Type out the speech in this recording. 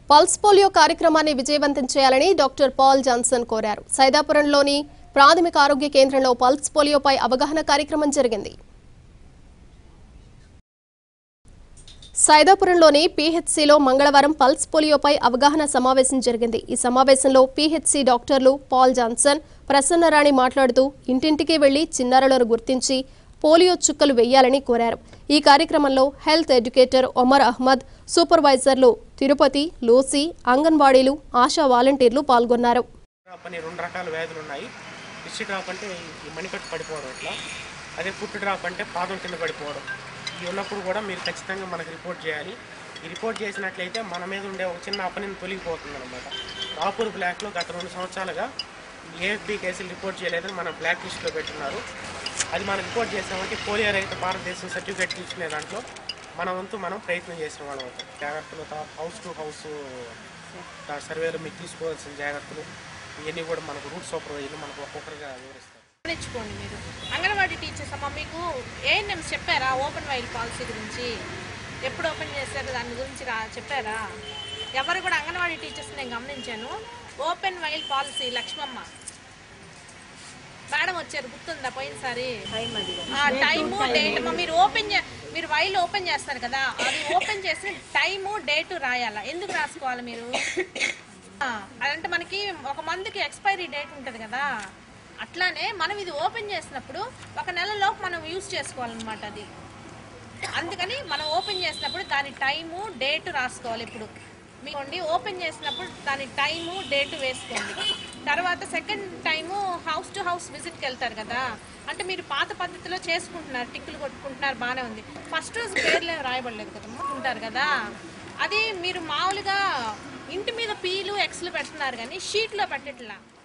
pulse polio కార్యక్రమాన్ని విజయవంతం చేయాలని డాక్టర్ పాల్ జాన్సన్ కోరారు సైదాపురంలోని ప్రాథమిక ఆరోగ్య కేంద్రంలో పల్స్ పోలియోపై అవగాహన కార్యక్రమం జరిగింది సైదాపురంలోని పీహెచ్సిలో మంగళవారం పల్స్ పోలియోపై అవగాహన సమావేశం జరిగింది ఈ సమావేశంలో పీహెచ్సి డాక్టర్లు పాల్ జాన్సన్ ప్రసన్నరాణి మాట్లాడుతూ ఇంటింటికి వెళ్లి చిన్నారులను గుర్తించి పోలియో చుక్కలు వేయాలని కోరారు ఈ కార్యక్రమంలో హెల్త్ ఎడ్యుకేటర్ ఒమర్ అహ్మద్ సూపర్వైజర్లు తిరుపతి లూసీ అంగన్వాడీలు ఆశా వాలంటీర్లు పాల్గొన్నారు డ్రాప్ అని రెండు రకాల వ్యాధులు ఉన్నాయి పిచ్చి డ్రాప్ అంటే ఈ మణికట్టు పడిపోవడం ఇట్లా అదే పుట్టు డ్రాప్ అంటే పాదం కింద పడిపోవడం ఇవి ఉన్నప్పుడు కూడా మీరు ఖచ్చితంగా మనకు రిపోర్ట్ చేయాలి ఈ రిపోర్ట్ చేసినట్లయితే మన మీద ఉండే ఒక చిన్న అపనిని తొలగిపోతుంది అనమాట రాపూర్ బ్లాక్లో గత రెండు సంవత్సరాలుగా ఏఎఫ్బి కేసులు రిపోర్ట్ చేయలేదని మన బ్లాక్ లిస్ట్లో పెట్టున్నారు అది మనం రిపోర్ట్ చేసామంటే పోలియో రహిత భారతదేశం సర్టిఫికేట్ తీసుకునే దాంట్లో మన వంతు మనం ప్రయత్నం చేసిన వాళ్ళం అవుతాం జాగ్రత్తలు హౌస్ టు హౌస్ ఆ సర్వేలో మీకు తీసుకోవాల్సిన జాగ్రత్తలు ఇవన్నీ కూడా మనకు రూట్ సూపర్వైజర్లు మనకు ఒక్కొక్కరిగా వివరిస్తారు నేర్చుకోండి మీరు అంగన్వాడీ టీచర్స్ అమ్మ మీకు ఏఎన్ఎం చెప్పారా ఓపెన్ వైల్ పాలసీ గురించి ఎప్పుడు ఓపెన్ చేశారు దాని గురించి రా చెప్పారా ఎవరు కూడా అంగన్వాడీ టీచర్స్ నేను గమనించాను ఓపెన్ వైల్ పాలసీ లక్ష్మమ్మ మేడం వచ్చారు గుర్తుందా పోయినసారి ఆ టైము డేట్ అమ్మ మీరు ఓపెన్ చే మీరు వైల్ ఓపెన్ చేస్తారు కదా అది ఓపెన్ చేసి టైము డేట్ రాయాలా ఎందుకు రాసుకోవాలి మీరు ఆ, అదంటే మనకి ఒక మందుకి ఎక్స్పైరీ డేట్ ఉంటుంది కదా అట్లానే మనం ఇది ఓపెన్ చేసినప్పుడు ఒక నెలలోపు మనం యూస్ చేసుకోవాలన్నమాట అది అందుకని మనం ఓపెన్ చేసినప్పుడు దాని టైము డేట్ రాసుకోవాలి ఇప్పుడు మీకోండి ఓపెన్ చేసినప్పుడు దాని టైము డేట్ వేసుకోండి తర్వాత second time house to house విజిట్కి వెళ్తారు కదా అంటే మీరు పాత పద్ధతిలో చేసుకుంటున్నారు టిక్కులు కొట్టుకుంటున్నారు బాగానే ఉంది ఫస్ట్ రోజు పేర్లు ఏం రాయబడలేదు కదమ్మా ఉంటారు కదా అది మీరు మామూలుగా ఇంటి మీద పీలు ఎక్స్లు పెడుతున్నారు కానీ షీట్లో పెట్టట్లా